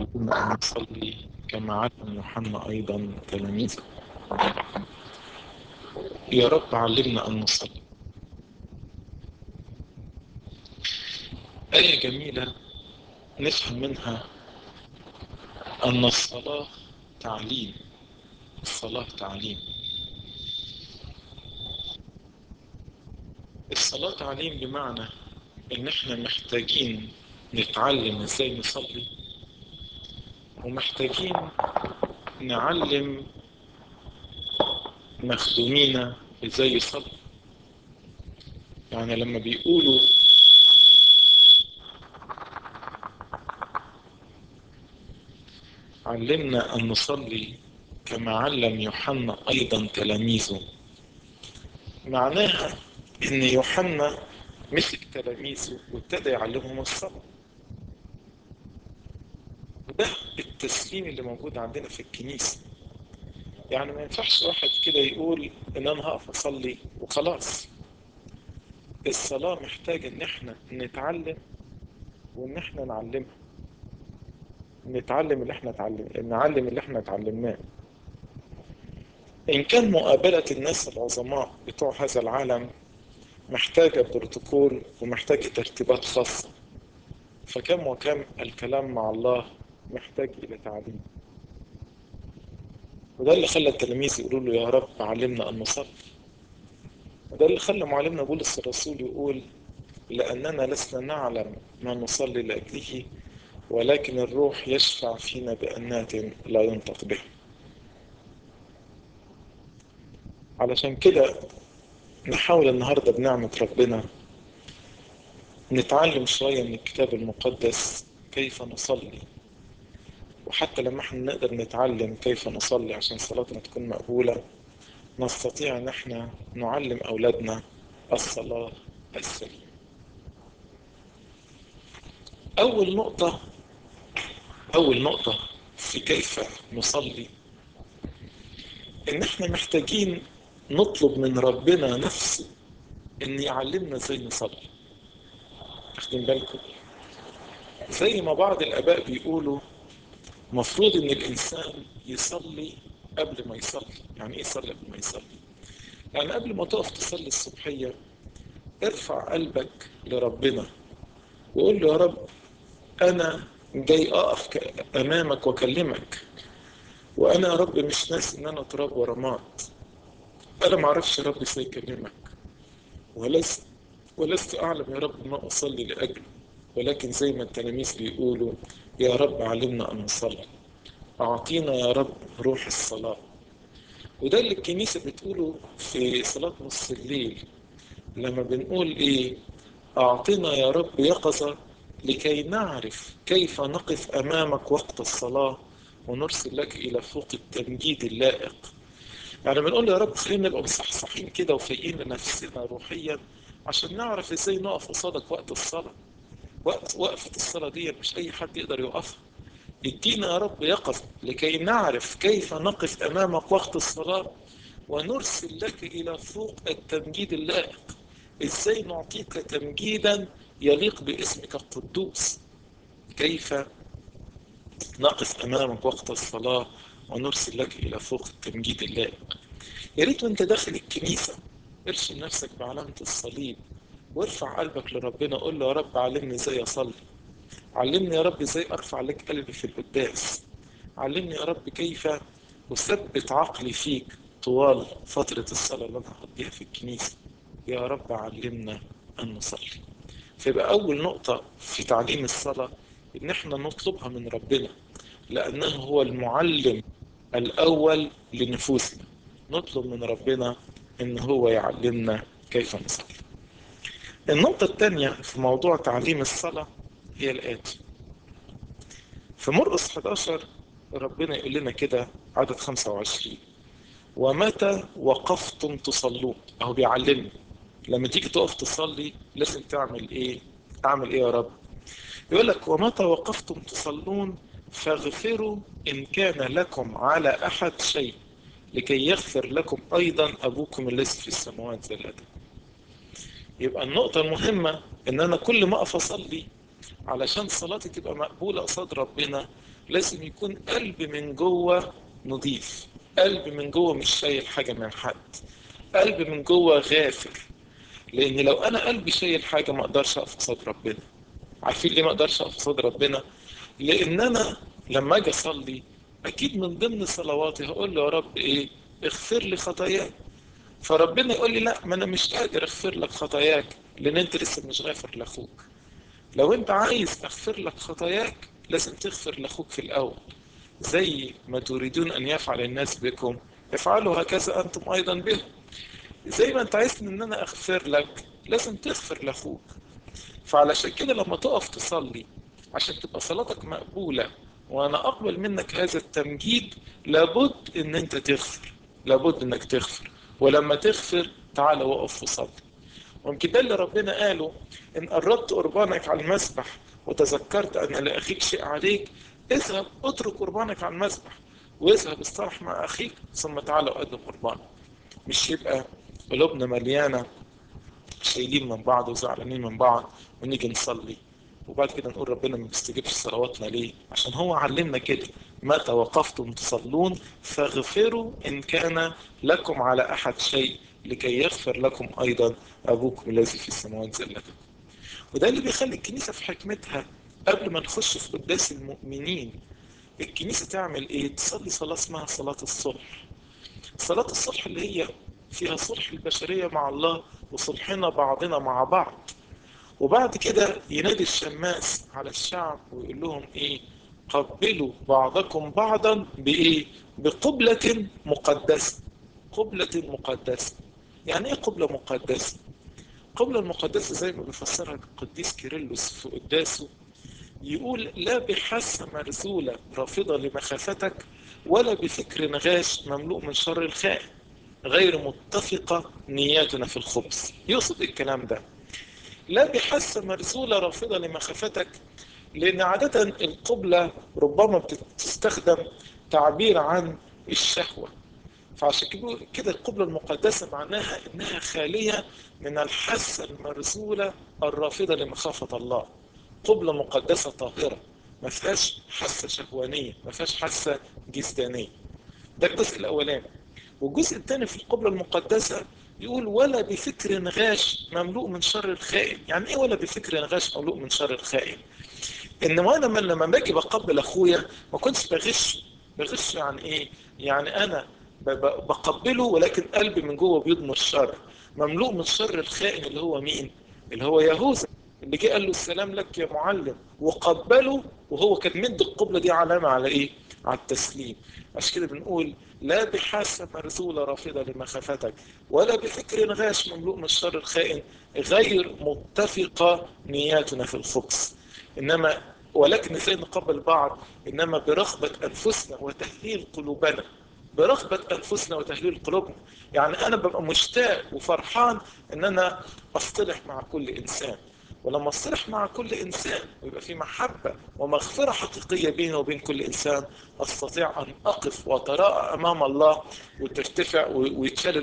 علمنا أن نصلي كما علم يوحنا أيضا تلاميذه يا رب علمنا أن نصلي آية جميلة نفهم منها أن الصلاة تعليم الصلاة تعليم الصلاة تعليم بمعنى إن إحنا محتاجين نتعلم إزاي نصلي ومحتاجين نعلم مخدومينا إزاي يصلي يعني لما بيقولوا علمنا أن نصلي كما علم يوحنا أيضا تلاميذه معناها إن يوحنا مسك تلاميذه وابتدى يعلمهم الصلاة وده التسليم اللي موجود عندنا في الكنيسة يعني ما ينفعش واحد كده يقول إن أنا هقف أصلي وخلاص الصلاة محتاجة إن إحنا نتعلم وإن إحنا نعلمها نتعلم اللي إحنا اتعلم نعلم اللي إحنا اتعلمناه إن كان مقابلة الناس العظماء بتوع هذا العالم محتاجة بروتوكول ومحتاجة ترتيبات خاصة فكم وكم الكلام مع الله محتاج إلى تعليم وده اللي خلى التلاميذ يقولوا له يا رب علمنا أن نصلي وده اللي خلى معلمنا بولس الرسول يقول لأننا لسنا نعلم ما نصلي لأجله ولكن الروح يشفع فينا بأنات لا ينطق بها علشان كده نحاول النهاردة بنعمة ربنا نتعلم شوية من الكتاب المقدس كيف نصلي وحتى لما احنا نقدر نتعلم كيف نصلي عشان صلاتنا تكون مقبولة نستطيع ان احنا نعلم اولادنا الصلاة السليمة اول نقطة اول نقطة في كيف نصلي ان احنا محتاجين نطلب من ربنا نفسه ان يعلمنا ازاي نصلي واخدين بالكم زي ما بعض الاباء بيقولوا مفروض ان الانسان يصلي قبل ما يصلي يعني ايه يصلي قبل ما يصلي يعني قبل ما تقف تصلي الصبحية ارفع قلبك لربنا وقول له يا رب انا جاي اقف امامك واكلمك وانا يا رب مش ناسي ان انا تراب ورماد انا ما اعرفش يا رب ازاي اكلمك ولست ولست اعلم يا رب ما اصلي لاجله ولكن زي ما التلاميذ بيقولوا يا رب علمنا ان نصلي اعطينا يا رب روح الصلاه وده اللي الكنيسه بتقوله في صلاه نص الليل لما بنقول ايه اعطنا يا رب يقظه لكي نعرف كيف نقف امامك وقت الصلاه ونرسل لك الى فوق التمجيد اللائق يعني بنقول يا رب خلينا نبقى مصحصحين كده وفايقين لنفسنا روحيا عشان نعرف ازاي نقف قصادك وقت الصلاة وقت وقفة الصلاة دي مش أي حد يقدر يوقفها ادينا يا رب يقظ لكي نعرف كيف نقف أمامك وقت الصلاة ونرسل لك إلى فوق التمجيد اللائق ازاي نعطيك تمجيدا يليق باسمك القدوس كيف نقف أمامك وقت الصلاة ونرسل لك إلى فوق التمجيد اللائق يا ريت وانت داخل الكنيسة ارسم نفسك بعلامة الصليب وارفع قلبك لربنا قول له يا رب علمني ازاي اصلي علمني يا رب ازاي ارفع لك قلبي في القداس علمني يا رب كيف اثبت عقلي فيك طوال فترة الصلاة اللي انا هقضيها في الكنيسة يا رب علمنا ان نصلي فيبقى اول نقطة في تعليم الصلاة ان احنا نطلبها من ربنا لانه هو المعلم الاول لنفوسنا نطلب من ربنا ان هو يعلمنا كيف نصلي النقطة الثانية في موضوع تعليم الصلاة هي الآتي في مرقس 11 ربنا يقول لنا كده عدد 25 ومتى وقفتم تصلون أهو بيعلمنا لما تيجي تقف تصلي لازم تعمل إيه؟ أعمل إيه يا رب؟ يقول لك ومتى وقفتم تصلون فاغفروا إن كان لكم على أحد شيء لكي يغفر لكم أيضا أبوكم الذي في السماوات زي الأدب يبقى النقطة المهمة إن أنا كل ما أقف أصلي علشان صلاتي تبقى مقبولة قصاد ربنا لازم يكون قلب من جوه نظيف قلب من جوه مش شايل حاجة من حد قلب من جوه غافر لان لو انا قلبي شايل حاجة ما اقدرش اقف قصاد ربنا عارفين ليه ما اقدرش اقف قصاد ربنا لان انا لما اجي اصلي اكيد من ضمن صلواتي هقول له يا رب ايه اغفر لي خطاياي فربنا يقول لي لا ما انا مش قادر اغفر لك خطاياك لان انت لسه مش غافر لاخوك لو انت عايز اغفر لك خطاياك لازم تغفر لاخوك في الاول زي ما تريدون ان يفعل الناس بكم افعلوا هكذا انتم ايضا بهم زي ما انت عايز ان انا اغفر لك لازم تغفر لاخوك فعلشان كده لما تقف تصلي عشان تبقى صلاتك مقبولة وانا اقبل منك هذا التمجيد لابد ان انت تغفر لابد انك تغفر ولما تغفر تعال وقف وصلي ويمكن ده اللي ربنا قاله ان قربت قربانك على المسبح وتذكرت ان لاخيك شيء عليك اذهب اترك قربانك على المسبح واذهب اصطلح مع اخيك ثم تعال وقدم قربانك مش يبقى قلوبنا مليانه شايلين من بعض وزعلانين من بعض ونيجي نصلي وبعد كده نقول ربنا ما بيستجيبش صلواتنا ليه عشان هو علمنا كده متى وقفتم تصلون فاغفروا ان كان لكم على احد شيء لكي يغفر لكم ايضا ابوكم الذي في السماوات زلتكم وده اللي بيخلي الكنيسه في حكمتها قبل ما نخش في قداس المؤمنين الكنيسه تعمل ايه تصلي صلاه اسمها صلاه الصلح صلاه الصلح اللي هي فيها صلح البشريه مع الله وصلحنا بعضنا مع بعض وبعد كده ينادي الشماس على الشعب ويقول لهم ايه قبلوا بعضكم بعضا بايه بقبلة مقدسة قبلة مقدسة يعني ايه قبلة مقدسة قبلة المقدسة زي ما بيفسرها القديس كيرلس في قداسه يقول لا بحاسة مرزولة رافضة لمخافتك ولا بفكر غاش مملوء من شر الخائن غير متفقة نياتنا في الخبز يقصد الكلام ده لا بحاسة مرزولة رافضة لمخافتك لأن عادة القبلة ربما بتستخدم تعبير عن الشهوة فعشان كده القبلة المقدسة معناها إنها خالية من الحاسة المرزولة الرافضة لمخافة الله قبلة مقدسة طاهرة ما فيهاش حاسة شهوانية ما فيهاش حاسة جسدانية ده الجزء الأولاني والجزء الثاني في القبلة المقدسة يقول ولا بفكر غاش مملوء من شر الخائن يعني ايه ولا بفكر غاش مملوء من شر الخائن ان وانا من لما باجي بقبل اخويا ما كنتش بغش بغش يعني ايه يعني انا بقبله ولكن قلبي من جوه بيضمر الشر مملوء من شر الخائن اللي هو مين اللي هو يهوذا اللي جه قال له السلام لك يا معلم وقبله وهو كان مد القبلة دي علامة على ايه على التسليم عشان كده بنقول لا بحاسة مرزولة رافضة لمخافتك ولا بفكر غاش مملوء من الشر الخائن غير متفقة نياتنا في الخبز إنما ولكن ازاي نقبل بعض إنما برغبة أنفسنا وتهليل قلوبنا برغبة أنفسنا وتهليل قلوبنا يعني أنا ببقى مشتاق وفرحان إن أنا أصطلح مع كل إنسان ولما اصطلح مع كل انسان ويبقى في محبه ومغفره حقيقيه بيني وبين كل انسان استطيع ان اقف واتراءى امام الله وترتفع ويتشال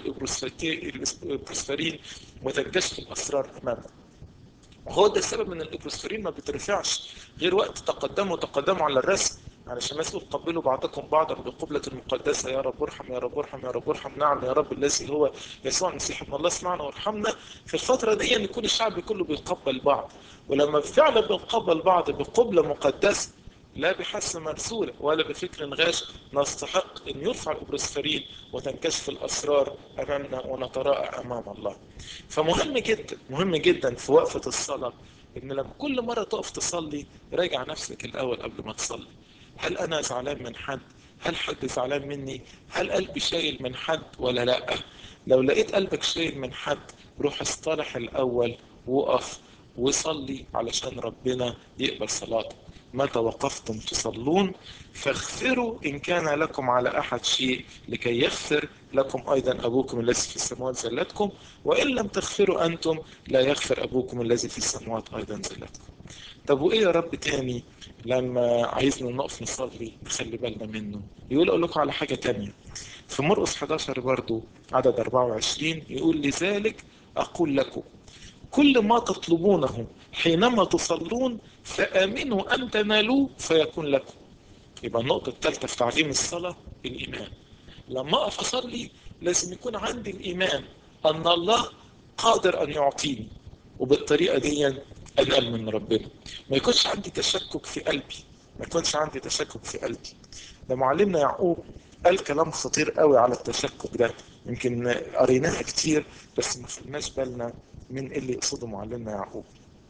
الابروسفرين وتنكشف الاسرار امامنا. وهو ده السبب ان الابروسفرين ما بترفعش غير وقت تقدموا تقدموا على الرسم علشان ما يقول قبلوا بعضكم بعضا بقبلة المقدسة يا رب ارحم يا رب ارحم يا رب ارحم نعم يا رب الذي هو يسوع المسيح ابن الله اسمعنا وارحمنا في الفترة دي ان يكون الشعب كله بيقبل بعض ولما فعلا بنقبل بعض بقبلة مقدسة لا بحس مرسولة ولا بفكر غاش نستحق ان يرفع الابروسفرين وتنكشف الاسرار امامنا ونتراءى امام الله فمهم جدا مهم جدا في وقفة الصلاة ان لما كل مرة تقف تصلي راجع نفسك الاول قبل ما تصلي هل انا زعلان من حد هل حد زعلان مني هل قلبي شايل من حد ولا لا لو لقيت قلبك شايل من حد روح اصطلح الاول وقف وصلي علشان ربنا يقبل صلاتك متى وقفتم تصلون فاغفروا إن كان لكم على أحد شيء لكي يغفر لكم أيضا أبوكم الذي في السماوات زلتكم وإن لم تغفروا أنتم لا يغفر أبوكم الذي في السماوات أيضا زلتكم طب وإيه يا رب تاني لما عايزنا نقف نصلي نخلي بالنا منه يقول أقول لكم على حاجة تانية في مرقس 11 برضو عدد 24 يقول لذلك أقول لكم كل ما تطلبونه حينما تصلون فآمنوا أن تنالوه فيكون لكم يبقى النقطة الثالثة في تعليم الصلاة الإيمان لما أقف أصلي لازم يكون عندي الإيمان أن الله قادر أن يعطيني وبالطريقة دي أنقل من ربنا ما يكونش عندي تشكك في قلبي ما يكونش عندي تشكك في قلبي ده معلمنا يعقوب قال كلام خطير قوي على التشكك ده يمكن قريناها كتير بس ما خدناش بالنا من اللي يقصده معلمنا يعقوب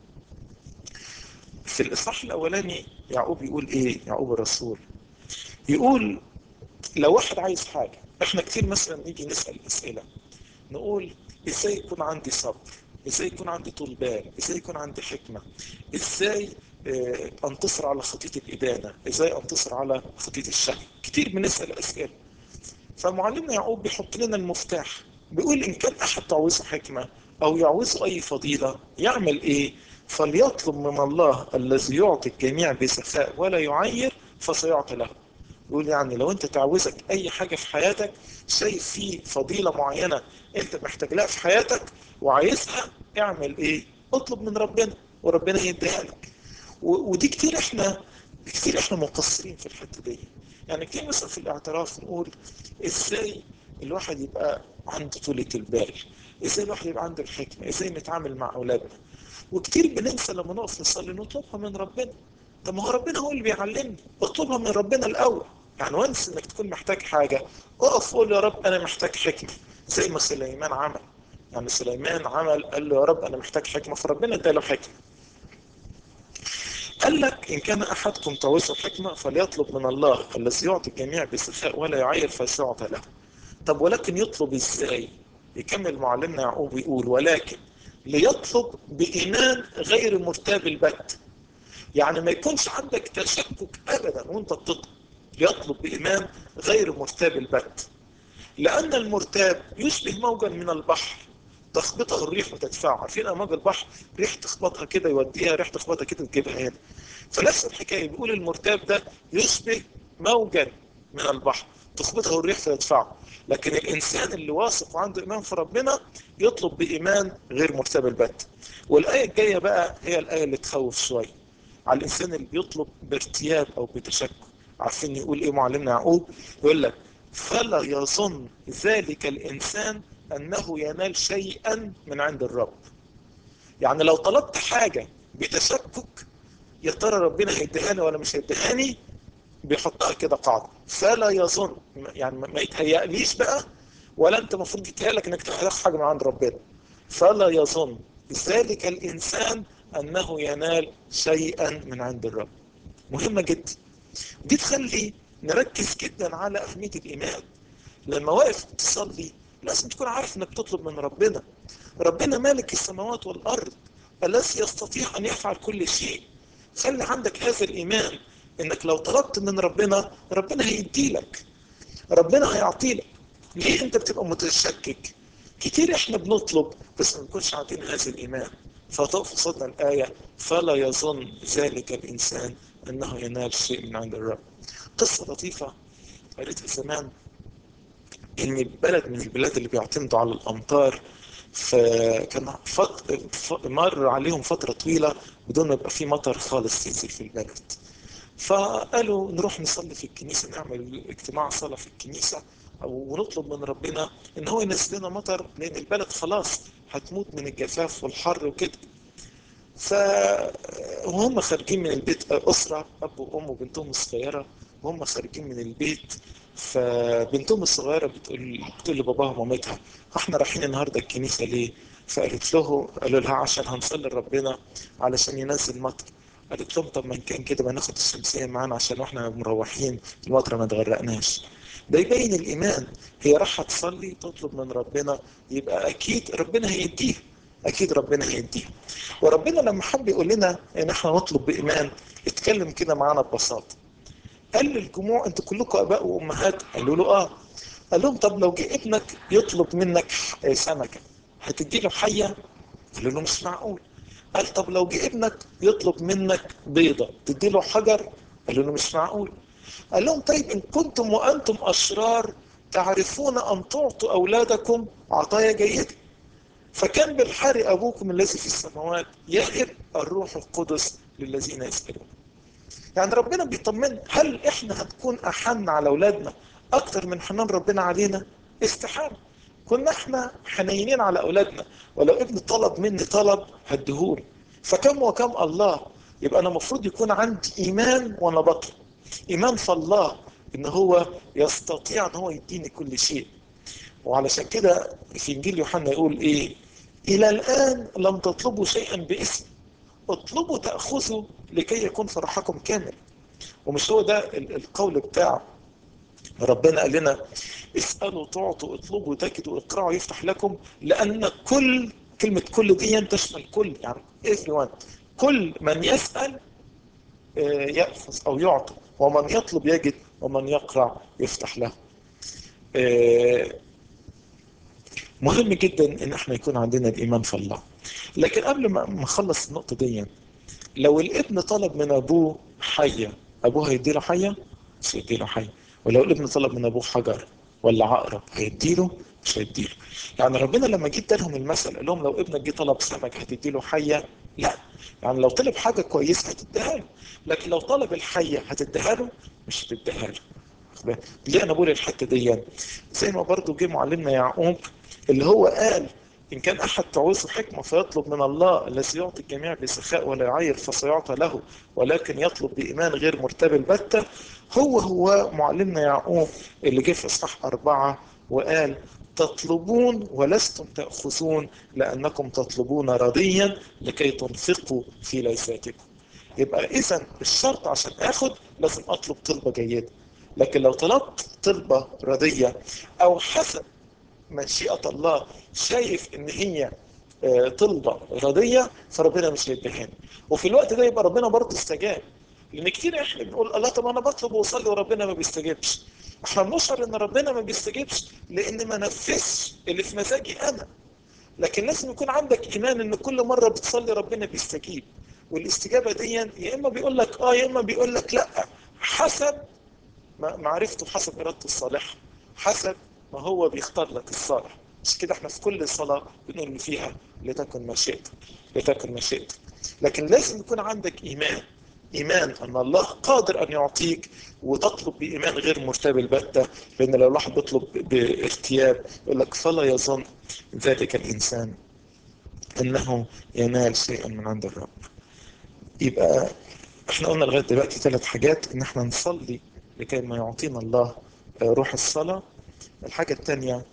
في الإصحاح الأولاني يعقوب يقول إيه يعقوب الرسول يقول لو واحد عايز حاجة احنا كتير مثلا نيجي نسأل أسئلة نقول ازاي يكون عندي صبر ازاي يكون عندي طول بال ازاي يكون عندي حكمة ازاي اه انتصر على خطية الإدانة ازاي انتصر على خطية الشك كتير بنسأل أسئلة فمعلمنا يعقوب بيحط لنا المفتاح بيقول إن كان أحد تعوزه حكمة أو يعوزه أي فضيلة يعمل إيه فليطلب من الله الذي يعطي الجميع بسخاء ولا يعير فسيعطي له يقول يعني لو انت تعوزك اي حاجة في حياتك شايف في فضيلة معينة انت محتاج لها في حياتك وعايزها اعمل ايه اطلب من ربنا وربنا يديها لك ودي كتير احنا كتير احنا مقصرين في الحتة دي يعني كتير مثلا في الاعتراف نقول ازاي الواحد يبقى عنده طولة البال ازاي الواحد يبقى عنده الحكمة ازاي نتعامل مع اولادنا وكتير بننسى لما نقف نصلي نطلبها من ربنا طب ما هو ربنا هو اللي بيعلمني اطلبها من ربنا الاول يعني وانس انك تكون محتاج حاجة اقف قول يا رب انا محتاج حكمة زي ما سليمان عمل يعني سليمان عمل قال له يا رب انا محتاج حكمة فربنا اداله حكمة قال لك إن كان أحدكم تعوزه حكمة فليطلب من الله الذي يعطي الجميع بسخاء ولا يعير فسيعطى له طب ولكن يطلب إزاي يكمل معلمنا يعقوب يقول ولكن ليطلب بإيمان غير مرتاب البت يعني ما يكونش عندك تشكك أبدا وانت بتطلب ليطلب بإيمان غير مرتاب البت لأن المرتاب يشبه موجا من البحر تخبطه الريح وتدفعه عارفين امواج البحر ريح تخبطها كده يوديها ريح تخبطها كده تجيبها هنا فنفس الحكايه بيقول المرتاب ده يشبه موجا من البحر تخبطه الريح فيدفعه لكن الانسان اللي واثق وعنده ايمان في ربنا يطلب بايمان غير مرتاب البت والايه الجايه بقى هي الايه اللي تخوف شويه على الانسان اللي بيطلب بارتياب او بتشكك عارفين يقول ايه معلمنا يعقوب يقول لك فلا يظن ذلك الانسان انه ينال شيئا من عند الرب يعني لو طلبت حاجة بتشكك يا ترى ربنا هيديهاني ولا مش هيديهاني بيحطها كده قاعدة فلا يظن يعني ما يتهيأليش بقى ولا انت المفروض يتهيألك انك تاخد حاجة من عند ربنا فلا يظن ذلك الانسان انه ينال شيئا من عند الرب مهمة جدا دي تخلي نركز جدا على اهمية الايمان لما واقف تصلي لازم تكون عارف انك تطلب من ربنا ربنا مالك السماوات والارض الذي يستطيع ان يفعل كل شيء خلي عندك هذا الايمان انك لو طلبت من ربنا ربنا هيديلك ربنا هيعطيلك ليه انت بتبقى متشكك كتير احنا بنطلب بس ما نكونش عارفين هذا الايمان فتقف قصادنا الايه فلا يظن ذلك الانسان انه ينال شيء من عند الرب قصه لطيفه قريتها زمان ان بلد من البلاد اللي بيعتمدوا على الامطار فكان فط... مر عليهم فترة طويلة بدون ما يبقى في مطر خالص ينزل في البلد فقالوا نروح نصلي في الكنيسة نعمل اجتماع صلاة في الكنيسة ونطلب من ربنا ان هو ينزل لنا مطر لان البلد خلاص هتموت من الجفاف والحر وكده فهم خارجين من البيت أسرة أب وأم وبنتهم الصغيرة وهم خارجين من البيت فبنتهم الصغيرة بتقول بتقول لباباها ومامتها احنا رايحين النهاردة الكنيسة ليه؟ فقالت له قالوا لها عشان هنصلي لربنا علشان ينزل مطر قالت لهم طب ما ان كان كده ما ناخد الشمسية معانا عشان واحنا مروحين المطر ما تغرقناش ده يبين الإيمان هي رايحة تصلي تطلب من ربنا يبقى أكيد ربنا هيديها أكيد ربنا هيديها وربنا لما حب يقول لنا إن احنا نطلب بإيمان اتكلم كده معانا ببساطة قال للجموع انتوا كلكم اباء وامهات قالوا له اه قال لهم طب لو جه ابنك يطلب منك سمكه هتدي له حيه قالوا له مش معقول قال طب لو جه ابنك يطلب منك بيضه تدي له حجر قالوا له مش معقول قال لهم طيب ان كنتم وانتم اشرار تعرفون ان تعطوا اولادكم عطايا جيده فكان بالحار ابوكم الذي في السماوات يهب الروح القدس للذين يسالون يعني ربنا بيطمنا هل احنا هنكون احن على اولادنا اكتر من حنان ربنا علينا استحاله كنا احنا حنينين على اولادنا ولو ابن طلب مني طلب هديهوله فكم وكم الله يبقى انا المفروض يكون عندي ايمان وانا بطلب ايمان في الله ان هو يستطيع ان هو يديني كل شيء وعلشان كده في انجيل يوحنا يقول ايه الى الان لم تطلبوا شيئا باسم اطلبوا تاخذوا لكي يكون فرحكم كامل ومش هو ده القول بتاعه ربنا قال لنا اسألوا تعطوا اطلبوا تجدوا اقرعوا يفتح لكم لأن كل كلمة كل دي تشمل كل يعني everyone كل من يسأل يأخذ أو يعطى ومن يطلب يجد ومن يقرع يفتح له مهم جدا ان احنا يكون عندنا الايمان في الله لكن قبل ما نخلص النقطه دي لو الابن طلب من ابوه حيه ابوه هيديله حيه مش هيديله حيه ولو الابن طلب من ابوه حجر ولا عقرب هيديله مش هيديله يعني ربنا لما جه ادالهم المثل قال لهم لو ابنك جه طلب سمك هتديله حيه لا يعني لو طلب حاجه كويسه هتديها له لكن لو طلب الحيه هتديها له مش هتديها له ليه انا بقول الحته دي زي ما برضو جه معلمنا يعقوب اللي هو قال إن كان أحد تعوزه حكمة فيطلب من الله الذي يعطي الجميع بسخاء ولا يعير فسيعطى له ولكن يطلب بإيمان غير مرتب البتة هو هو معلمنا يعقوب اللي جه في إصحاح أربعة وقال تطلبون ولستم تأخذون لأنكم تطلبون رضيا لكي تنفقوا في ليساتكم يبقى إذا الشرط عشان آخد لازم أطلب طلبة جيدة لكن لو طلبت طلبة رضية أو حسب مشيئة الله شايف ان هي طلبة رضية فربنا مش هيديها وفي الوقت ده يبقى ربنا برضه استجاب لان كتير احنا بنقول الله طب انا بطلب واصلي وربنا ما بيستجيبش احنا بنشعر ان ربنا ما بيستجيبش لان ما نفذش اللي في مزاجي انا لكن لازم يكون عندك ايمان ان كل مره بتصلي ربنا بيستجيب والاستجابه دي يا اما بيقول لك اه يا اما بيقول لك لا حسب معرفته حسب ارادته الصالحه حسب ما هو بيختار لك الصالح مش كده احنا في كل صلاة بنقول فيها لتكن مشيئتك لتكن مشيئتك لكن لازم يكون عندك إيمان إيمان أن الله قادر أن يعطيك وتطلب بإيمان غير مرتاب البتة لأن لو الواحد بيطلب بارتياب يقول لك فلا يظن ذلك الإنسان أنه ينال شيئا من عند الرب يبقى احنا قلنا لغاية دلوقتي ثلاث حاجات ان احنا نصلي لكي ما يعطينا الله روح الصلاة الحاجة الثانية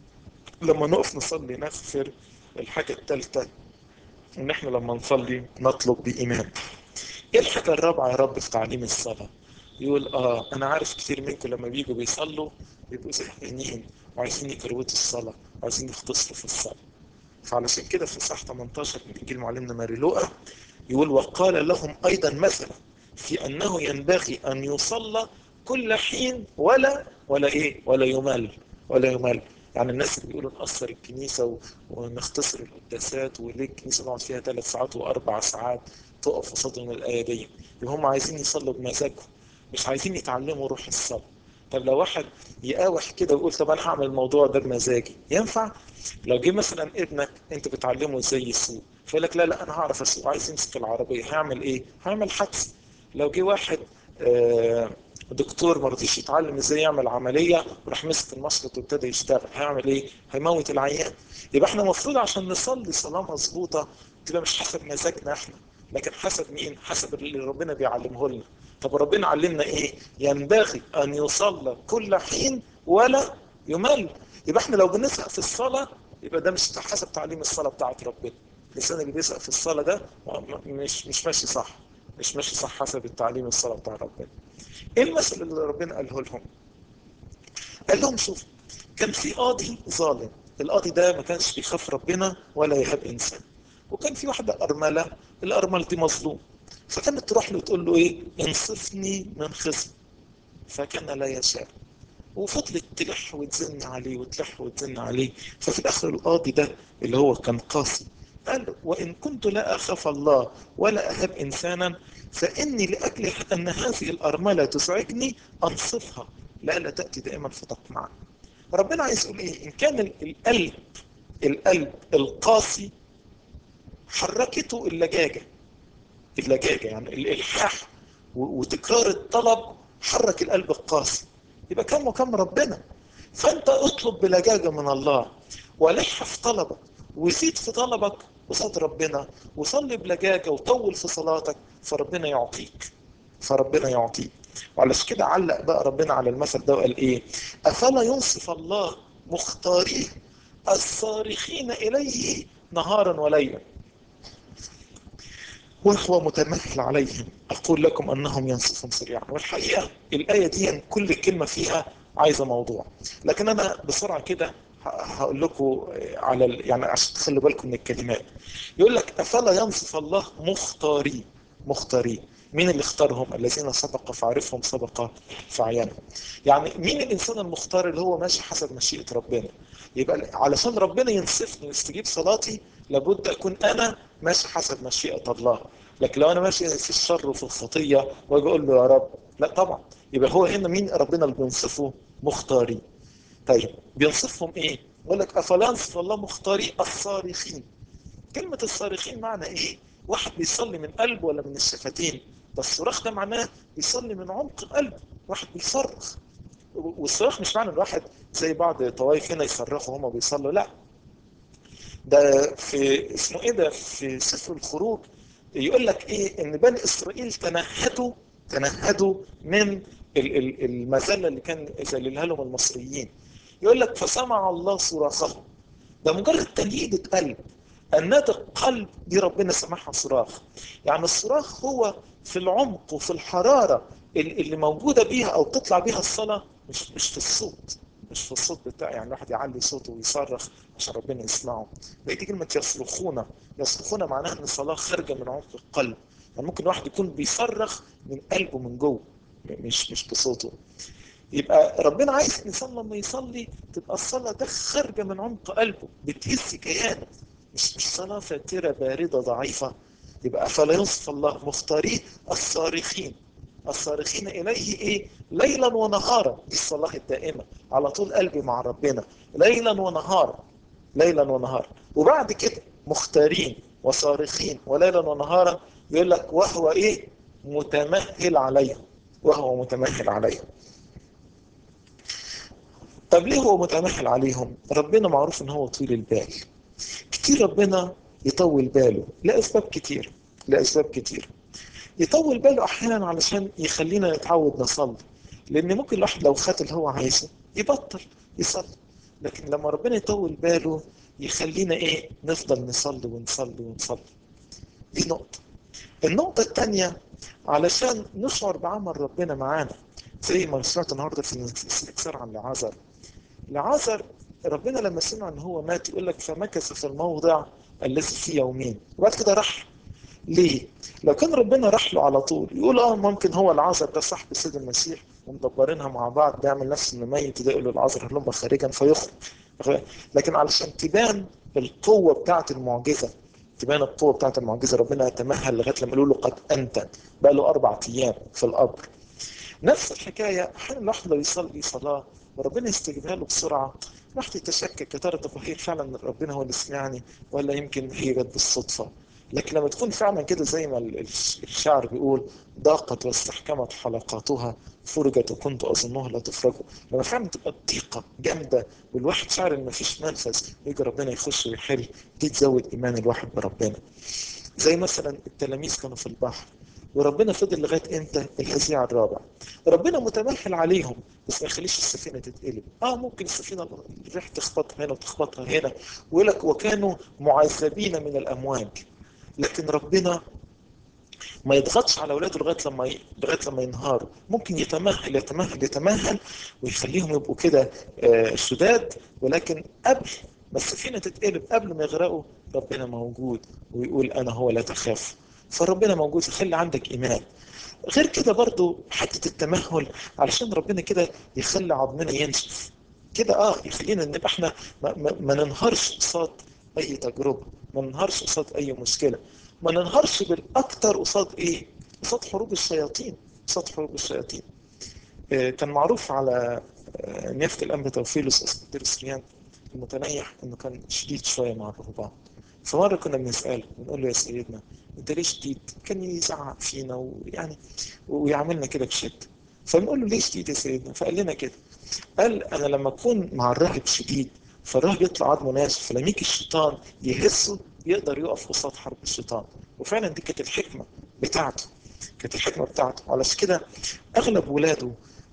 لما نقف نصلي نغفر الحاجة الثالثة ان احنا لما نصلي نطلب بإيمان ايه الحاجة الرابعة يا رب في تعليم الصلاة يقول اه انا عارف كتير منكم لما بيجوا بيصلوا بيبقوا زهقانين وعايزين يكروتوا الصلاة وعايزين يختصروا في الصلاة فعلشان كده في صح 18 من انجيل معلمنا ماري لوقا يقول وقال لهم ايضا مثلا في انه ينبغي ان يصلى كل حين ولا ولا ايه ولا يمل ولا يمل يعني الناس اللي بيقولوا نقصر الكنيسة و... ونختصر القداسات وليه الكنيسة نقعد فيها ثلاث ساعات وأربع ساعات تقف قصادهم الآية دي هم عايزين يصلوا بمزاجهم مش عايزين يتعلموا روح الصلاة طب لو واحد يقاوح كده ويقول طب انا هعمل الموضوع ده بمزاجي ينفع لو جه مثلا ابنك انت بتعلمه ازاي يسوق فيقول لك لا لا انا هعرف اسوق عايز يمسك العربيه هيعمل ايه؟ هيعمل حدث لو جه واحد آه دكتور ما رضيش يتعلم ازاي يعمل عمليه وراح مسك المشرط وابتدى يشتغل هيعمل ايه؟ هيموت العيان يبقى احنا المفروض عشان نصلي صلاه مظبوطه تبقى مش حسب مزاجنا احنا لكن حسب مين؟ حسب اللي ربنا بيعلمه لنا طب ربنا علمنا ايه؟ ينبغي ان يصلى كل حين ولا يمل يبقى احنا لو بنسق في الصلاه يبقى ده مش حسب تعليم الصلاه بتاعت ربنا الانسان اللي بيسق في الصلاه ده مش مش ماشي صح مش ماشي صح حسب التعليم الصلاه بتاع ربنا ايه المثل اللي ربنا قاله لهم قال لهم شوف كان في قاضي ظالم القاضي ده ما كانش بيخاف ربنا ولا يهاب انسان وكان في واحده ارمله الارمله دي مظلوم فكانت تروح له تقول له ايه انصفني من خصم فكان لا يشاء وفضلت تلح وتزن عليه وتلح وتزن عليه ففي الاخر القاضي ده اللي هو كان قاسي قال وان كنت لا اخاف الله ولا اهاب انسانا فاني لاجل ان هذه الارمله تزعجني انصفها لئلا تاتي دائما فتقمع ربنا عايز يقول ايه ان كان القلب القلب القاسي حركته اللجاجه اللجاجه يعني الالحاح وتكرار الطلب حرك القلب القاسي يبقى كم وكم ربنا فانت اطلب بلجاجة من الله ولح في طلبك وزيد في طلبك قصاد ربنا وصلي بلجاجة وطول في صلاتك فربنا يعطيك فربنا يعطيك وعلشان كده علق بقى ربنا على المثل ده وقال ايه افلا ينصف الله مختاريه الصارخين اليه نهارا وليلا وهو متمثل عليهم أقول لكم أنهم ينصفون سريعا والحقيقة الآية دي كل كلمة فيها عايزة موضوع لكن أنا بسرعة كده هقول لكم على ال... يعني عشان تخلوا بالكم من الكلمات يقول لك أفلا ينصف الله مختاري مختاري مين اللي اختارهم الذين سبق فعرفهم سبق فعيانهم يعني مين الإنسان المختار اللي هو ماشي حسب مشيئة ربنا يبقى علشان ربنا ينصفني ويستجيب صلاتي لابد أكون أنا ماشي حسب مشيئة الله لكن لو أنا ماشي في الشر وفي الخطية وأجي أقول له يا رب لا طبعا يبقى هو هنا مين ربنا اللي بينصفه مختاري طيب بينصفهم إيه يقول لك أفلا ينصف الله مختاري الصارخين كلمة الصارخين معنى إيه واحد بيصلي من قلبه ولا من الشفتين ده الصراخ ده معناه بيصلي من عمق القلب واحد بيصرخ والصراخ مش معنى الواحد زي بعض طوائف هنا يصرخوا هما بيصلوا لا ده في اسمه ايه ده في سفر الخروج يقول لك ايه ان بني اسرائيل تنهدوا تنهدوا من المذله اللي كان ذللها لهم المصريين يقول لك فسمع الله صراخهم ده مجرد تنهيدة قلب النادى القلب دي ربنا سمعها صراخ يعني الصراخ هو في العمق وفي الحرارة اللي موجودة بيها أو تطلع بيها الصلاة مش مش في الصوت مش في الصوت بتاع يعني الواحد يعلي صوته ويصرخ عشان ربنا يسمعه بقيت كلمة يصرخون يصرخون معناها ان الصلاة خارجة من عمق القلب يعني ممكن الواحد يكون بيصرخ من قلبه من جوه مش مش بصوته يبقى ربنا عايز الانسان لما يصلي تبقى الصلاة ده خارجة من عمق قلبه بتهز كيانه مش مش صلاة فاترة باردة ضعيفة يبقى فلا ينصف الله مختاريه الصارخين الصارخين إليه إيه ليلا ونهارا دي الصلاة الدائمة على طول قلبي مع ربنا ليلا ونهارا ليلا ونهارا وبعد كده مختارين وصارخين وليلا ونهارا يقول لك وهو إيه متمهل عليهم وهو متمهل عليهم طب ليه هو متمهل عليهم ربنا معروف ان هو طويل البال كتير ربنا يطول باله لأسباب كتير لأسباب كتير يطول باله أحيانا علشان يخلينا نتعود نصلي لأن ممكن الواحد لو خد اللي هو عايزه يبطل يصلي لكن لما ربنا يطول باله يخلينا إيه نفضل نصلي ونصلي ونصلي دي نقطة النقطة الثانية علشان نشعر بعمل ربنا معانا زي ما سمعت النهارده في الاستكثار عن لعازر لعازر ربنا لما سمع ان هو مات يقول لك فمكث في الموضع الذي فيه يومين وبعد كده راح ليه؟ لو كان ربنا راح له على طول يقول اه ممكن هو العازر ده صاحب السيد المسيح ومدبرينها مع بعض بيعمل نفسه انه ميت ده يقول له العازر هلم خارجا فيخرج لكن علشان تبان القوة بتاعة المعجزة تبان القوة بتاعة المعجزة ربنا يتمهل لغاية لما يقول له قد أنت بقى له أربع أيام في القبر نفس الحكاية أحيانا الواحد لو يصلي صلاة وربنا يستجيبها له بسرعة الواحد يتشكك يا ترى طب هي فعلا ربنا هو اللي سمعني ولا يمكن هي جت بالصدفة لكن لما تكون فعلا كده زي ما الشعر بيقول ضاقت واستحكمت حلقاتها فرجت وكنت اظنها لا تفرج لما فعلا تبقى الضيقه جامده والواحد شعر ان مفيش منفذ يجي ربنا يخش ويحل دي تزود ايمان الواحد بربنا زي مثلا التلاميذ كانوا في البحر وربنا فضل لغايه امتى الهزيع الرابع ربنا متمهل عليهم بس ما يخليش السفينه تتقلب اه ممكن السفينه الريح تخبطها هنا وتخبطها هنا ويقول لك وكانوا معذبين من الامواج لكن ربنا ما يضغطش على اولاده لغايه لما ي... لغايه لما ينهاروا ممكن يتمهل يتمهل يتمهل ويخليهم يبقوا كده آه شداد ولكن قبل ما السفينه تتقلب قبل ما يغرقوا ربنا موجود ويقول انا هو لا تخاف فربنا موجود يخلي عندك ايمان غير كده برضو حته التمهل علشان ربنا كده يخلي عظمنا ينشف كده اه يخلينا نبقى احنا ما, ما, ما ننهارش قصاد اي تجربه ما ننهارش قصاد اي مشكله ما ننهارش بالاكتر قصاد ايه قصاد حروب الشياطين قصاد حروب الشياطين آه كان معروف على آه نيافة الأنبا توفيلوس أسكندر سريان المتنيح إنه كان شديد شوية مع الرهبان فمرة كنا بنسأله بنقول له يا سيدنا انت ليه شديد كان يزعق فينا ويعني ويعملنا كده بشده فبنقول له ليه شديد يا سيدنا فقال لنا كده قال انا لما اكون مع الراهب شديد فالراهب يطلع عظمه ناشف فلما يجي الشيطان يهزه يقدر يقف قصاد حرب الشيطان وفعلا دي كانت الحكمه بتاعته كانت الحكمه بتاعته علشان كده اغلب ولاده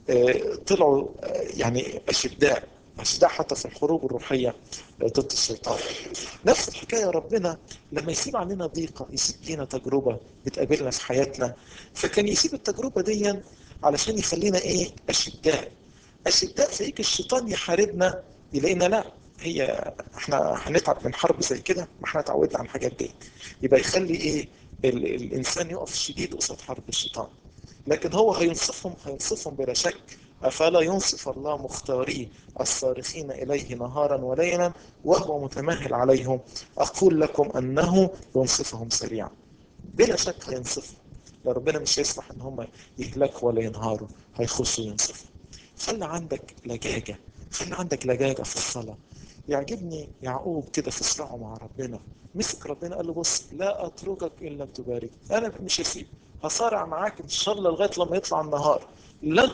طلعوا يعني اشداء اشداء حتى في الحروب الروحيه ضد الشيطان نفس الحكايه ربنا لما يسيب علينا ضيقه يسيب لنا تجربه بتقابلنا في حياتنا فكان يسيب التجربه دي علشان يخلينا ايه اشداء اشداء فيجي الشيطان يحاربنا يلاقينا لا هي احنا هنتعب من حرب زي كده ما احنا اتعودنا على الحاجات دي يبقى يخلي ايه ال الانسان يقف شديد قصاد حرب الشيطان لكن هو هينصفهم هينصفهم بلا شك أفلا ينصف الله مختاريه الصارخين إليه نهارا وليلا وهو متمهل عليهم أقول لكم أنه ينصفهم سريعا بلا شك هينصفهم ربنا مش هيسمح ان هم يهلكوا ولا ينهاروا هيخشوا ينصفوا خلي عندك لجاجه خلي عندك لجاجه في الصلاه يعجبني يعقوب كده في صراعه مع ربنا مسك ربنا قال له بص لا اتركك ان لم تبارك انا مش هسيب هصارع معاك ان شاء الله لغايه لما يطلع النهار لن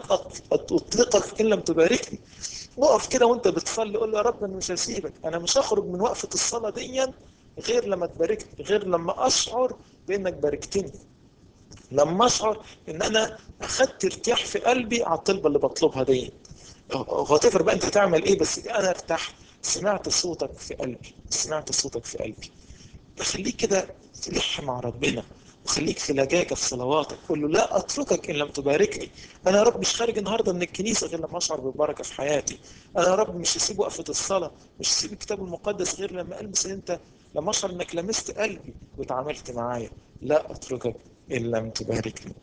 اطلقك ان لم تباركني وقف كده وانت بتصلي قول له يا رب انا مش هسيبك انا مش هخرج من وقفه الصلاه دي غير لما تباركني غير لما اشعر بانك باركتني لما اشعر ان انا اخدت ارتياح في قلبي على الطلبه اللي بطلبها دي هو تفرق بقى انت تعمل ايه بس انا ارتحت سمعت صوتك في قلبي سمعت صوتك في قلبي خليك كده تلح مع ربنا وخليك في لجاجة في صلواتك قول له لا أتركك إن لم تباركني أنا يا رب مش خارج النهاردة من الكنيسة غير لما أشعر بالبركة في حياتي أنا يا رب مش هسيب وقفة الصلاة مش هسيب الكتاب المقدس غير لما ألمس أنت لما أشعر إنك لمست قلبي وتعاملت معايا لا أتركك إن لم تباركني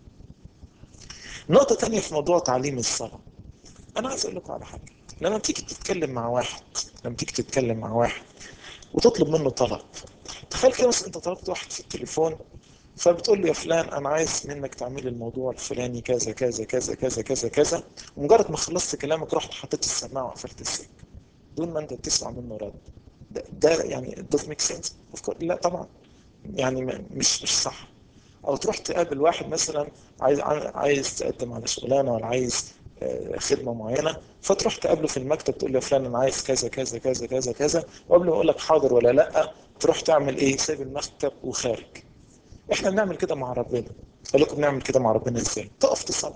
نقطة تانية في موضوع تعليم الصلاة أنا عايز أقول لكم على حاجة لما تيجي تتكلم مع واحد لما تيجي تتكلم مع واحد وتطلب منه طلب تخيل كده مثلا انت طلبت واحد في التليفون فبتقول له يا فلان انا عايز منك تعمل الموضوع الفلاني كذا كذا كذا كذا كذا كذا ومجرد ما خلصت كلامك رحت حطيت السماعه وقفلت السلك دون ما انت تسمع منه رد ده, ده يعني does make sense of course لا طبعا يعني مش مش صح او تروح تقابل واحد مثلا عايز عايز تقدم على شغلانه ولا عايز خدمه معينه فتروح تقابله في المكتب تقول له يا فلان انا عايز كذا كذا كذا كذا كذا وقبل ما يقول لك حاضر ولا لا تروح تعمل ايه سايب المكتب وخارج احنا بنعمل كده مع ربنا اقول لكم بنعمل كده مع ربنا ازاي تقف تصلي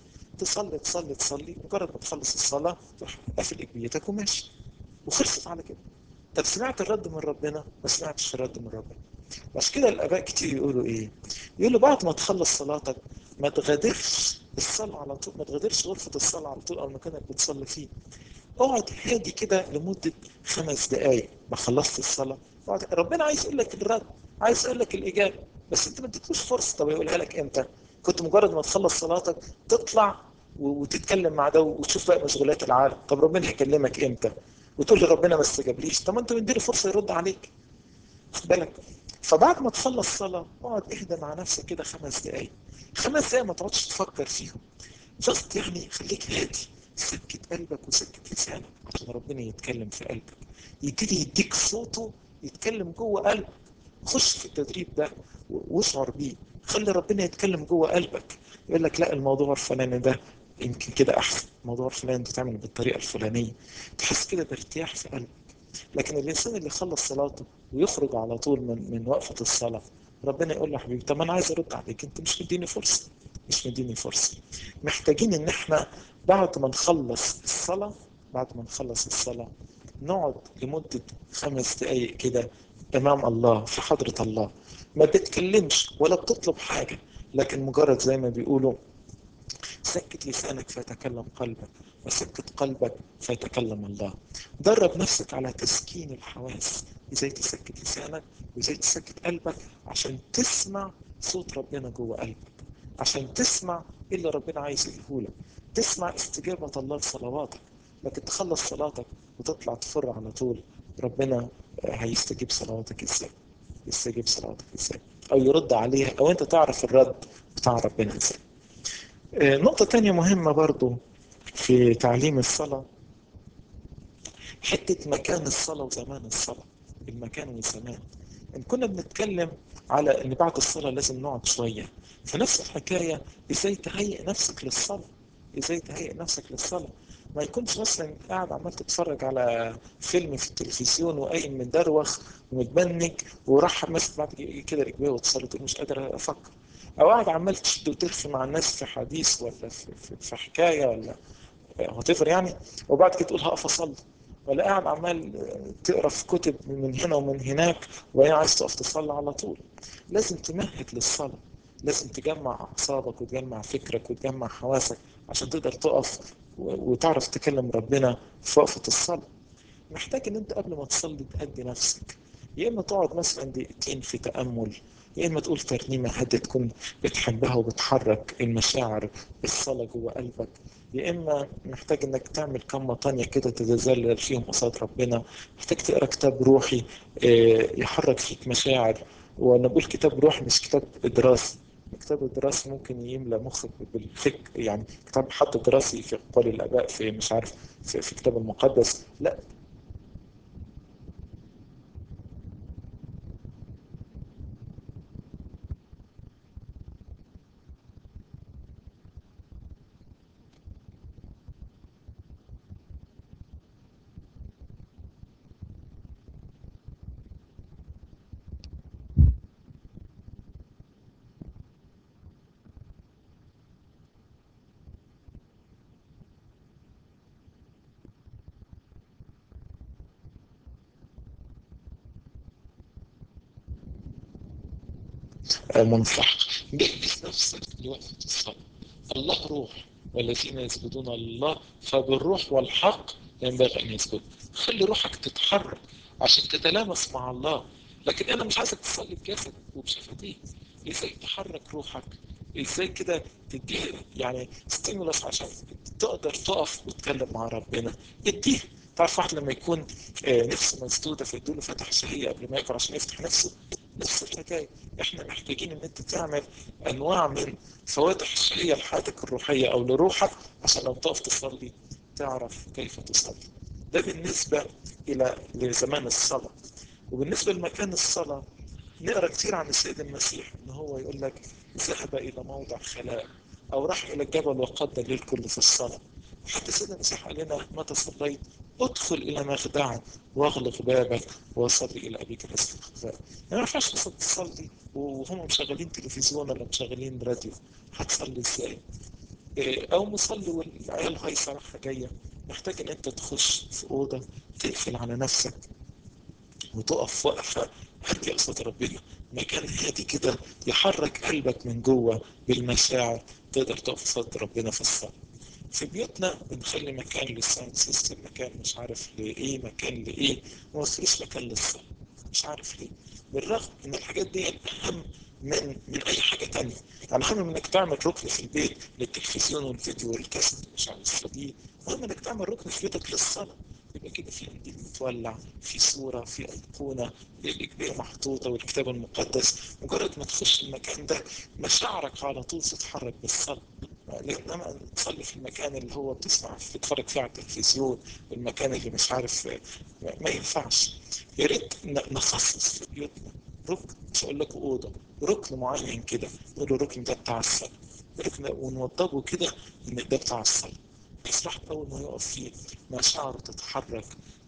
تصلي تصلي تصلي مجرد ما تخلص الصلاه تروح قافل اجبيتك وماشي وخلصت على كده طب سمعت الرد من ربنا ما سمعتش الرد من ربنا عشان كده الاباء كتير يقولوا ايه يقولوا بعد ما تخلص صلاتك ما تغادرش الصلاة على طول ما تغادرش غرفة الصلاة على طول أو المكان اللي بتصلي فيه اقعد هادي كده لمدة خمس دقايق ما خلصت الصلاة اقعد ربنا عايز يقول لك الرد عايز يقول لك الإجابة بس أنت ما اديتلوش فرصة طب يقولها لك إمتى كنت مجرد ما تخلص صلاتك تطلع وتتكلم مع ده وتشوف بقى مشغولات العالم طب ربنا هيكلمك إمتى وتقول لي ربنا ما استجابليش طب ما أنت مديله فرصة يرد عليك خد بالك فبعد ما تخلص صلاة اقعد اهدى مع نفسك كده خمس دقايق خمس دقايق ما تقعدش تفكر فيهم جاست يعني خليك هادي سكت قلبك وسكت لسانك عشان ربنا يتكلم في قلبك يبتدي يديك صوته يتكلم جوه قلبك خش في التدريب ده واشعر بيه خلي ربنا يتكلم جوه قلبك يقول لك لا الموضوع الفلاني ده يمكن كده احسن الموضوع الفلاني ده تعمل بالطريقه الفلانيه تحس كده بارتياح في قلبك لكن الانسان اللي خلص صلاته ويخرج على طول من من وقفه الصلاه ربنا يقول له حبيبي طب انا عايز ارد عليك انت مش مديني فرصه مش مديني فرصه محتاجين ان احنا بعد ما نخلص الصلاه بعد ما نخلص الصلاه نقعد لمده خمس دقائق كده امام الله في حضره الله ما بتتكلمش ولا بتطلب حاجه لكن مجرد زي ما بيقولوا سكت لسانك فيتكلم قلبك وسكت قلبك فيتكلم الله درب نفسك على تسكين الحواس ازاي تسكت لسانك وازاي تسكت قلبك عشان تسمع صوت ربنا جوه قلبك عشان تسمع ايه اللي ربنا عايز يقوله تسمع استجابة الله لصلواتك لكن تخلص صلاتك وتطلع تفر على طول ربنا هيستجيب صلواتك ازاي يستجيب صلواتك ازاي او يرد عليها او انت تعرف الرد بتاع ربنا ازاي نقطة تانية مهمة برضو في تعليم الصلاة حتة مكان الصلاة وزمان الصلاة المكان والزمان ان كنا بنتكلم على ان بعد الصلاه لازم نقعد شويه فنفس الحكايه ازاي تهيئ نفسك للصلاه ازاي تهيئ نفسك للصلاه ما يكونش مثلا قاعد عمال تتفرج على فيلم في التلفزيون وقايم مدروخ ومتبنج وراح ماسك بعد كده رجليه وتصلي تقول مش قادر افكر او قاعد عمال تشد وترخي مع الناس في حديث ولا في, في, في حكايه ولا هتفر يعني وبعد كده تقول هقف اصلي ولا قاعد عمال تقرا في كتب من هنا ومن هناك وهي عايز تقف تصلي على طول لازم تمهد للصلاه لازم تجمع اعصابك وتجمع فكرك وتجمع حواسك عشان تقدر تقف وتعرف تكلم ربنا في وقفه الصلاه محتاج ان انت قبل ما تصلي تهدي نفسك يا اما تقعد مثلا دقيقتين في تامل يا اما تقول ترنيمه هاديه تكون بتحبها وبتحرك المشاعر الصلاه جوه قلبك يا اما محتاج انك تعمل كم طانية كده تتذلل فيهم قصاد ربنا محتاج تقرا كتاب روحي يحرك فيك مشاعر وانا بقول كتاب روحي مش كتاب دراسي كتاب الدراسي ممكن يملى مخك بالفكر يعني كتاب حتى دراسي في قول الاباء في مش عارف في, في كتاب المقدس لا منصح جهز نفسك لوقفة الصلاة الله روح والذين يسجدون الله فبالروح والحق ينبغي أن يسجد خلي روحك تتحرك عشان تتلامس مع الله لكن أنا مش عايزك تصلي بجسدك وبشفتيك ازاي تحرك روحك ازاي كده تديه يعني ستيمولس عشان تقدر تقف وتتكلم مع ربنا اديه تعرف واحد لما يكون نفسه مسدوده فيدوله فتح شهيه قبل ما ياكل عشان يفتح نفسه نفس الحكايه احنا محتاجين ان انت تعمل انواع من فواتح الشهيه لحياتك الروحيه او لروحك عشان لما تقف تصلي تعرف كيف تصلي ده بالنسبه الى لزمان الصلاه وبالنسبه لمكان الصلاه نقرا كتير عن السيد المسيح ان هو يقول لك ذهب الى موضع خلاء او راح الى الجبل وقضى الليل كله في الصلاه حتى السيد المسيح قال لنا متى صليت ادخل الى مخدعك واغلق بابك وصلي الى ابيك الاستغفار يعني ما ينفعش تصلي وهم مشغلين تلفزيون ولا مشغلين راديو هتصلي ازاي؟ او مصلي والعيال هايصه رايحه جايه محتاج ان انت تخش في اوضه تقفل على نفسك وتقف وقفه هدي قصاد ربنا مكان هادي كده يحرك قلبك من جوه بالمشاعر تقدر تقف قصاد ربنا في الصلاه في بيوتنا بنخلي مكان للساوند سيستم مكان مش عارف لايه مكان لايه وما فيش مكان للصلاه مش عارف ليه بالرغم ان الحاجات دي اهم من من اي حاجه تانية يعني اهم من انك تعمل ركن في البيت للتلفزيون والفيديو والكاسيت مش عارف دي المهم انك تعمل ركن في بيتك للصلاه يبقى كده في قنديل متولع في صوره في ايقونه الكبيره محطوطه والكتاب المقدس مجرد ما تخش المكان ده مشاعرك على طول تتحرك بالصلاه لما تصلي في المكان اللي هو بتسمع بتتفرج فيه على التلفزيون المكان اللي مش عارف ما ينفعش يا ريت نخصص في بيوتنا ركن مش هقول لكم اوضه ركن معين كده نقول الركن ده بتاع الصلاه ركن ونوضبه كده ان ده بتاع الصلاه بس الواحد اول ما يقف فيه مشاعره تتحرك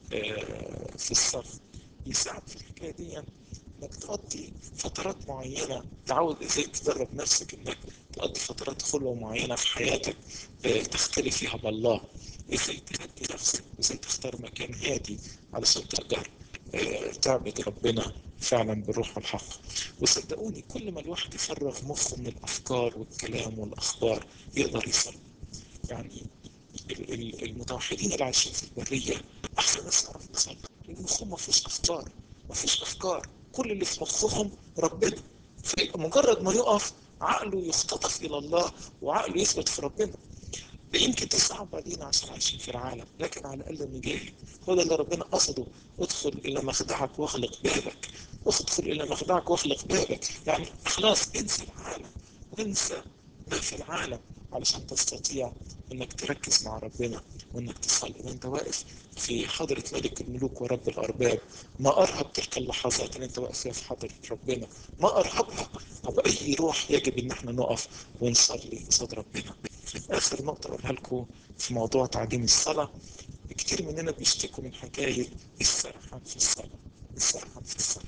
في الصف يساعد في الحكايه دي انك تقضي فترات معينه تعود ازاي تدرب نفسك انك تقضي فترات خلوه معينه في حياتك تختلي فيها بالله ازاي تهدي نفسك ازاي تختار مكان هادي علشان تقدر تعبد ربنا فعلا بالروح والحق وصدقوني كل ما الواحد يفرغ مخه من الافكار والكلام والاخبار يقدر يصلي يعني المتوحدين اللي عايشين في البريه احسن ناس تعرف تصلي لان مخهم ما فيش افكار ما فيش افكار كل اللي في مخهم ربنا فيبقى مجرد ما يقف عقله يختطف الى الله وعقله يثبت في ربنا يمكن دي صعبة علينا عشان عايشين في العالم لكن على الأقل نجاهد هو ده اللي ربنا قصده ادخل إلى مخدعك واغلق بابك ادخل إلى مخدعك واغلق بابك يعني خلاص انسى العالم وانسى ما في العالم علشان تستطيع انك تركز مع ربنا وانك تصلي وانت واقف في حضرة ملك الملوك ورب الارباب ما ارهب تلك اللحظات اللي انت واقف فيها في حضرة ربنا ما ارهبها طب اي روح يجب ان احنا نقف ونصلي قصاد ربنا اخر نقطة اقولها لكم في موضوع تعليم الصلاة كتير مننا بيشتكوا من حكاية السرحان في الصلاة السرحان في الصلاة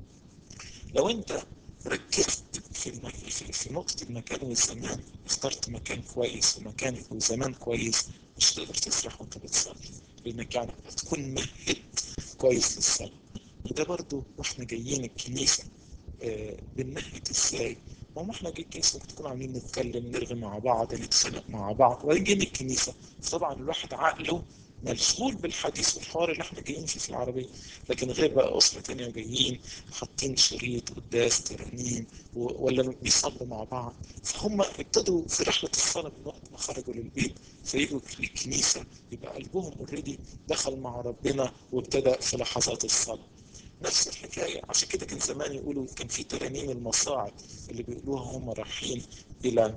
لو انت ركزت في الم... في, في نقطة المكان والزمان اخترت مكان كويس ومكان وزمان كويس مش تقدر تسرح وانت بتصلي لانك يعني هتكون مهد كويس للصلاة وده برضو واحنا جايين الكنيسة آه بنمهد ازاي وما احنا جايين الكنيسة ممكن تكون عاملين نتكلم نرغي مع بعض نتخانق مع بعض وبعدين جايين الكنيسة طبعا الواحد عقله مشغول بالحديث والحوار اللي احنا جايين فيه في العربية لكن غير بقى أسرة تانية جايين حاطين شريط قداس ترانيم ولا بيصلوا مع بعض فهم ابتدوا في رحلة الصلاة من وقت ما خرجوا للبيت فيجوا للكنيسة يبقى قلبهم اوريدي دخل مع ربنا وابتدى في لحظات الصلاة نفس الحكاية عشان كده كان زمان يقولوا كان في ترانيم المصاعد اللي بيقولوها هم رايحين إلى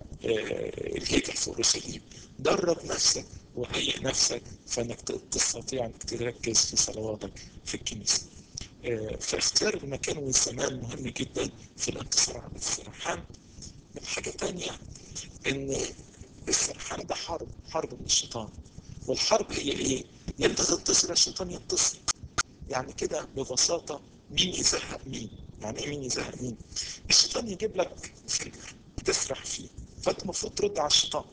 الهيكل في أورشليم درب نفسك وهيئ نفسك فانك تستطيع انك تركز في صلواتك في الكنيسه. فاختيار المكان والزمان مهم جدا في الانتصار على السرحان. الحاجه تانية ان السرحان ده حرب حرب من الشيطان والحرب هي ايه؟ يا انت تنتصر الشيطان ينتصر. يعني كده ببساطه مين يزهق مين؟ يعني ايه مين يزهق مين؟ الشيطان يجيب لك فكر تسرح فيه فانت المفروض ترد على الشيطان.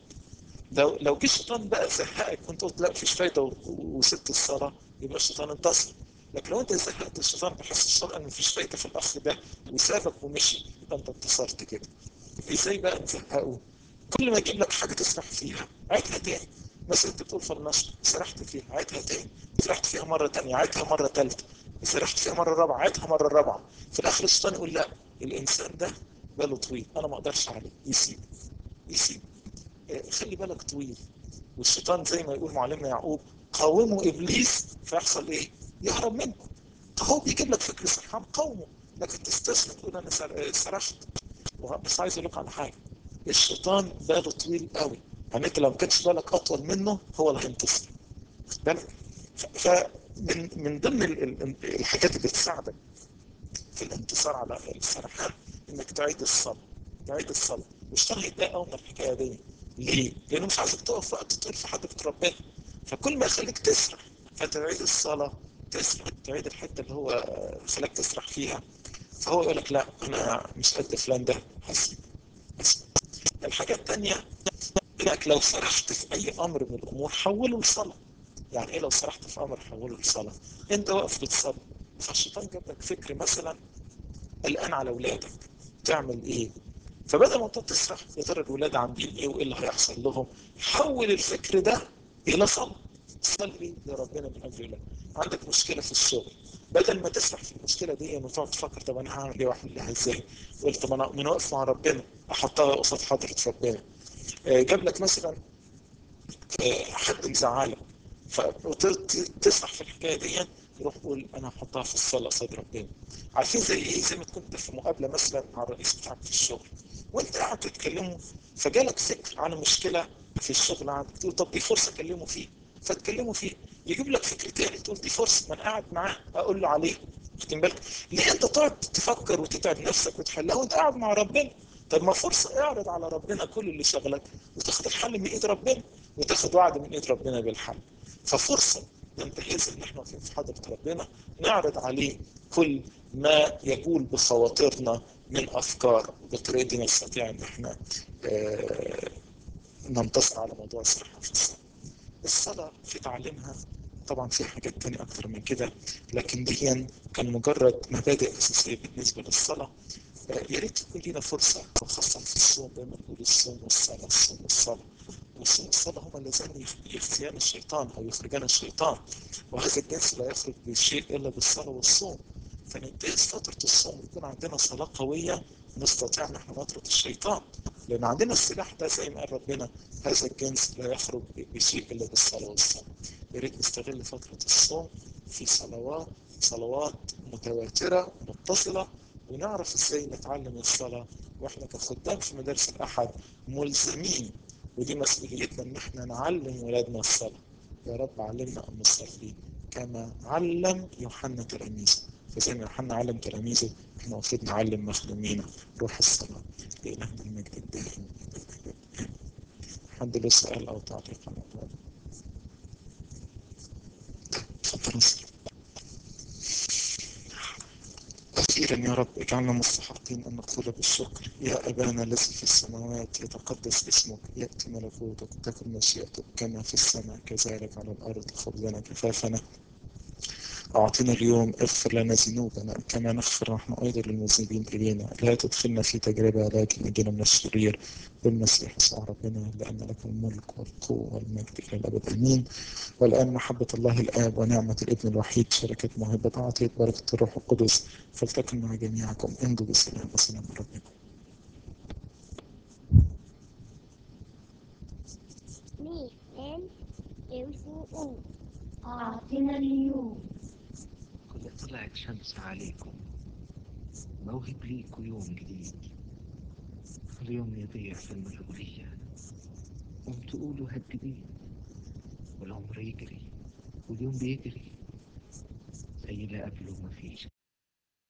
لو لو جه الشيطان بقى زهقك وانت قلت لا مفيش فايده وسبت الصلاه يبقى الشيطان انتصر لكن لو انت زهقت الشيطان بحس الشيطان ان مفيش فايده في الاخ ده وسابك ومشي يبقى انت انتصرت كده ازاي بقى تزهقه؟ كل ما يجيب لك حاجه تسرح فيها عيدها تاني مثلا انت بتقول فلنشط سرحت فيها عيدها تاني سرحت فيها مره تانيه عيدها مره ثالثه سرحت فيها مره رابعه عيدها مره رابعه في الاخر الشيطان يقول لا الانسان ده باله طويل انا ما اقدرش عليه يسيب يسيب خلي بالك طويل والشيطان زي ما يقول معلمنا يعقوب قاوموا ابليس فيحصل ايه؟ يهرب منكم فهو بيجيب لك فكر سرحان قاومه لكن تستسلم تقول انا سرحت بس عايز اقول لك على حاجه الشيطان باله طويل قوي يعني انت لو ما كانش بالك اطول منه هو اللي هينتصر بالك فمن من ضمن الحاجات اللي تساعدك في الانتصار على السرحان انك تعيد الصلاه تعيد الصلاه والشيطان هيتضايق قوي من الحكايه دي ليه؟ لانه مش عايزك تقف وقت طويل في حضره ربنا فكل ما يخليك تسرح فتعيد الصلاه تسرح تعيد الحته اللي هو خلاك تسرح فيها فهو يقول لك لا انا مش قد فلان ده هسيب الحاجه الثانيه انك لو سرحت في اي امر من الامور حوله لصلاه يعني ايه لو سرحت في امر حوله لصلاه انت واقف بتصلي فالشيطان جاب لك فكر مثلا الان على اولادك تعمل ايه فبدل ما انت تسرح يا ترى الولاد عاملين ايه وايه اللي هيحصل لهم حول الفكر ده الى صلاه صلي لربنا من اجل الله عندك مشكله في الشغل بدل ما تسرح في المشكله دي وتقعد تفكر طب انا هعمل ايه واحلها ازاي قلت طب انا من واقف مع ربنا احطها قصاد حضره ربنا جاب لك مثلا حد مزعلك فتسرح في الحكايه دي يروح يقول انا هحطها في الصلاه قصاد ربنا عارفين زي ايه زي ما تكون انت في مقابله مثلا مع الرئيس بتاعك في الشغل وانت قاعد تتكلموا فجالك فكر على مشكله في الشغل عندك تقول طب دي فرصه اكلمه فيه فتكلموا فيه يجيب لك فكر تاني تقول دي فرصه ما انا قاعد معاه اقول له عليه واخدين بالك ليه انت تقعد تفكر وتتعب نفسك وتحلها وانت قاعد مع ربنا طب ما فرصه اعرض على ربنا كل اللي شغلك وتاخد الحل من ايد ربنا وتاخد وعد من ايد ربنا بالحل ففرصه ننتهز ان احنا واقفين في حضره ربنا نعرض عليه كل ما يقول بخواطرنا من افكار بالطريقه دي نستطيع ان احنا آه ننتصر على موضوع الصحه في الصلاه. الصلاه في تعليمها طبعا في حاجات تانية اكتر من كده لكن دي كان مجرد مبادئ اساسيه بالنسبه للصلاه يا ريت يكون لنا فرصه وخاصه في الصوم دايما نقول الصوم والصلاه الصوم والصلاه والصوم والصلاه هما اللذان يخفيان الشيطان او يخرجان الشيطان وهذا الجنس لا يخرج بشيء الا بالصلاه والصوم فننتهز فتره الصوم يكون عندنا صلاه قويه نستطيع ان احنا نطرد الشيطان لان عندنا السلاح ده زي ما قال ربنا هذا الجنس لا يخرج بشيء الا بالصلاه والصوم يا ريت نستغل فتره الصوم في صلوات صلوات متواتره متصله ونعرف ازاي نتعلم الصلاه واحنا كخدام في مدارس الاحد ملزمين ودي مسؤوليتنا ان احنا نعلم ولادنا الصلاة يا رب علمنا ان نصلي كما علم يوحنا تلاميذه فزي ما يوحنا علم تلاميذه احنا المفروض نعلم مخدومينا روح الصلاة لإلهنا المجد الدائم حد له سؤال أو تعليق على الموضوع ده؟ تفضل أخيرا يا رب اجعلنا مستحقين أن نقول بالشكر يا أبانا الذي في السماوات يتقدس اسمك يأتي ملكوتك تكن مشيئتك كما في السماء كذلك على الأرض خبزنا كفافنا أعطنا اليوم اغفر لنا ذنوبنا كما نغفر نحن أيضا للمذنبين إلينا لا تدخلنا في تجربة لكن نجينا من الشرير بالمسيح يسوع ربنا لأن لك الملك والقوة والمجد إلى الأبد آمين والآن محبة الله الآب ونعمة الابن الوحيد شركة موهبة عطية بركة الروح القدس فلتكن مع جميعكم امضوا بسلام وسلام ربنا ميل يوسف أعطنا اليوم قد طلعت شمس عليكم موهب ليكوا يوم جديد اليوم يضيع في المشغولية قوم تقولوا هالجديد والعمر يجري واليوم بيجري زي اللي قبله مفيش